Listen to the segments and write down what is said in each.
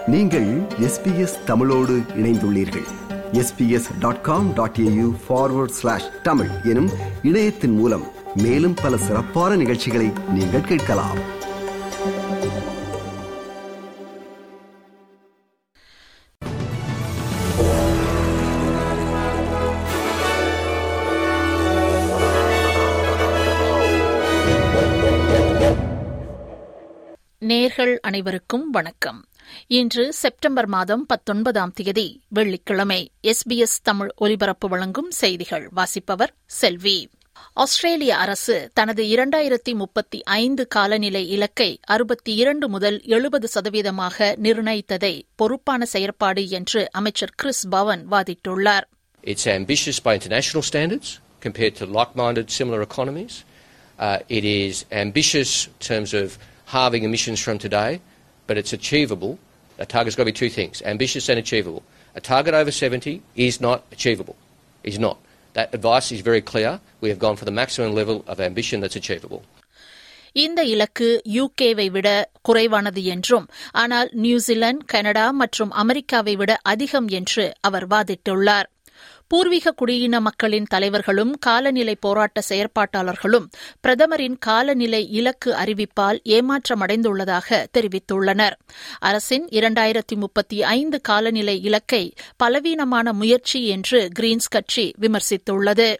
நீங்கள் எஸ்பிஎஸ் தமிழோடு இணைந்துள்ளீர்கள் SBS dot com dot AU forward slash Tamil எனும் இணையத்தின் மூலம் மேலும் பல சிறப்பான நிகழ்ச்சிகளை நீங்கள் கேட்கலாம் நேர்கள் அனைவருக்கும் வணக்கம் இன்று செப்டம்பர் மாதம் பத்தொன்பதாம் தேதி வெள்ளிக்கிழமை எஸ்பிஎஸ் தமிழ் ஒலிபரப்பு வழங்கும் செய்திகள் வாசிப்பவர் செல்வி ஆஸ்திரேலிய அரசு தனது இரண்டாயிரத்தி முப்பத்தி ஐந்து காலநிலை இலக்கை அறுபத்தி இரண்டு முதல் எழுபது சதவீதமாக நிர்ணயித்ததை பொறுப்பான செயற்பாடு என்று அமைச்சர் கிறிஸ் பவன் வாதிட்டுள்ளார் It's ambitious by international standards compared to like minded similar economies. Uh, it is ambitious in terms of halving emissions from today, but it's achievable. A target's got to be two things ambitious and achievable. A target over 70 is not achievable. Is not. That advice is very clear. We have gone for the maximum level of ambition that's achievable. இந்த இலக்கு யுகேவை விட குறைவானது என்றும் ஆனால் New Zealand Canada மற்றும் அமெரிக்காவை விட அதிகம் என்று அவர் வாதிட்டுள்ளார் பூர்வீக குடியின மக்களின் தலைவர்களும் காலநிலை போராட்ட செயற்பாட்டாளர்களும் பிரதமரின் காலநிலை இலக்கு அறிவிப்பால் ஏமாற்றமடைந்துள்ளதாக தெரிவித்துள்ளனர் அரசின் இரண்டாயிரத்தி முப்பத்தி ஐந்து காலநிலை இலக்கை பலவீனமான முயற்சி என்று கிரீன்ஸ் கட்சி விமர்சித்துள்ளது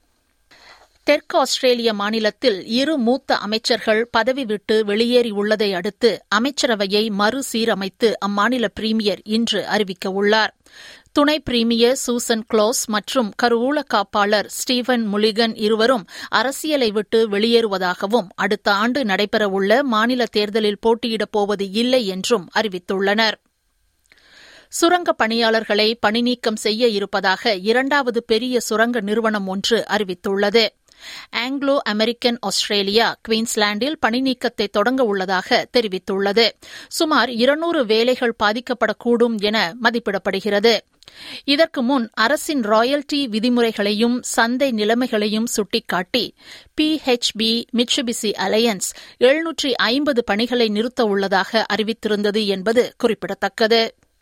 தெற்கு ஆஸ்திரேலிய மாநிலத்தில் இரு மூத்த அமைச்சர்கள் பதவி விட்டு வெளியேறியுள்ளதை அடுத்து அமைச்சரவையை மறுசீரமைத்து அம்மாநில பிரீமியர் இன்று அறிவிக்கவுள்ளார் துணை பிரீமியர் சூசன் க்ளோஸ் மற்றும் கருவூல காப்பாளர் ஸ்டீவன் முலிகன் இருவரும் அரசியலை விட்டு வெளியேறுவதாகவும் அடுத்த ஆண்டு நடைபெறவுள்ள மாநில தேர்தலில் போட்டியிடப் போவது இல்லை என்றும் அறிவித்துள்ளனர் சுரங்க பணியாளர்களை பணிநீக்கம் செய்ய இருப்பதாக இரண்டாவது பெரிய சுரங்க நிறுவனம் ஒன்று அறிவித்துள்ளது ஆங்கிலோ அமெரிக்கன் ஆஸ்திரேலியா குவீன்ஸ்லாண்டில் பணிநீக்கத்தை தொடங்க உள்ளதாக தெரிவித்துள்ளது சுமார் இருநூறு வேலைகள் பாதிக்கப்படக்கூடும் என மதிப்பிடப்படுகிறது இதற்கு முன் அரசின் ராயல்டி விதிமுறைகளையும் சந்தை நிலைமைகளையும் சுட்டிக்காட்டி பிஹெச்பி மிட்சுபிசி அலையன்ஸ் எழுநூற்றி ஐம்பது பணிகளை நிறுத்த உள்ளதாக அறிவித்திருந்தது என்பது குறிப்பிடத்தக்கது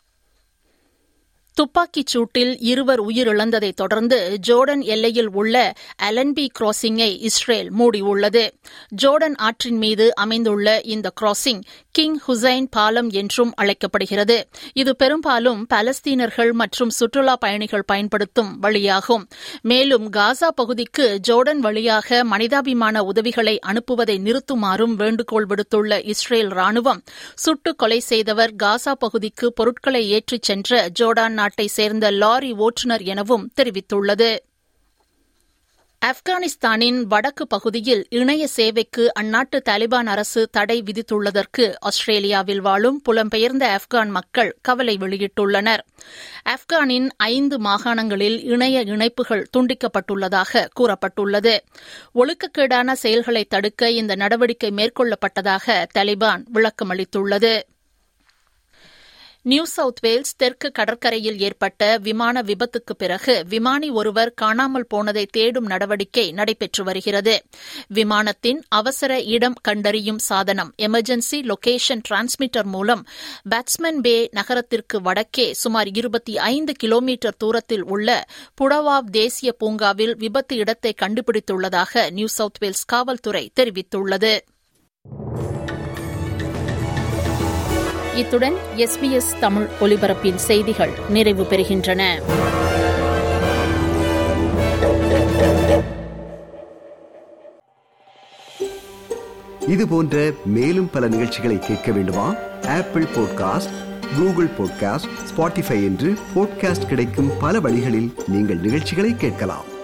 துப்பாக்கிச் சூட்டில் இருவர் உயிரிழந்ததை தொடர்ந்து ஜோர்டன் எல்லையில் உள்ள அலன்பி கிராசிங்கை இஸ்ரேல் மூடியுள்ளது ஜோர்டன் ஆற்றின் மீது அமைந்துள்ள இந்த கிராசிங் கிங் ஹுசைன் பாலம் என்றும் அழைக்கப்படுகிறது இது பெரும்பாலும் பலஸ்தீனர்கள் மற்றும் சுற்றுலா பயணிகள் பயன்படுத்தும் வழியாகும் மேலும் காசா பகுதிக்கு ஜோர்டன் வழியாக மனிதாபிமான உதவிகளை அனுப்புவதை நிறுத்துமாறும் வேண்டுகோள் விடுத்துள்ள இஸ்ரேல் ராணுவம் சுட்டுக் கொலை செய்தவர் காசா பகுதிக்கு பொருட்களை ஏற்றிச் சென்ற ஜோர்டான் நாட்டை சேர்ந்த லாரி ஓட்டுநர் எனவும் தெரிவித்துள்ளது ஆப்கானிஸ்தானின் வடக்கு பகுதியில் இணைய சேவைக்கு அந்நாட்டு தாலிபான் அரசு தடை விதித்துள்ளதற்கு ஆஸ்திரேலியாவில் வாழும் புலம்பெயர்ந்த ஆப்கான் மக்கள் கவலை வெளியிட்டுள்ளனர் ஆப்கானின் ஐந்து மாகாணங்களில் இணைய இணைப்புகள் துண்டிக்கப்பட்டுள்ளதாக கூறப்பட்டுள்ளது ஒழுக்கக்கேடான செயல்களை தடுக்க இந்த நடவடிக்கை மேற்கொள்ளப்பட்டதாக தாலிபான் விளக்கமளித்துள்ளது நியூ சவுத் வேல்ஸ் தெற்கு கடற்கரையில் ஏற்பட்ட விமான விபத்துக்கு பிறகு விமானி ஒருவர் காணாமல் போனதை தேடும் நடவடிக்கை நடைபெற்று வருகிறது விமானத்தின் அவசர இடம் கண்டறியும் சாதனம் எமர்ஜென்சி லொகேஷன் டிரான்ஸ்மிட்டர் மூலம் பேட்ஸ்மேன் பே நகரத்திற்கு வடக்கே சுமார் இருபத்தி ஐந்து கிலோமீட்டர் தூரத்தில் உள்ள புடவாவ் தேசிய பூங்காவில் விபத்து இடத்தை கண்டுபிடித்துள்ளதாக நியூ சவுத் வேல்ஸ் காவல்துறை தெரிவித்துள்ளது இத்துடன் எஸ்பிஎஸ் தமிழ் ஒலிபரப்பின் செய்திகள் நிறைவு பெறுகின்றன இது போன்ற மேலும் பல நிகழ்ச்சிகளை கேட்க வேண்டுமா Apple podcast Google podcast Spotify என்று பாட்காஸ்ட் கிடைக்கும் பல வழிகளில் நீங்கள் நிகழ்ச்சிகளை கேட்கலாம்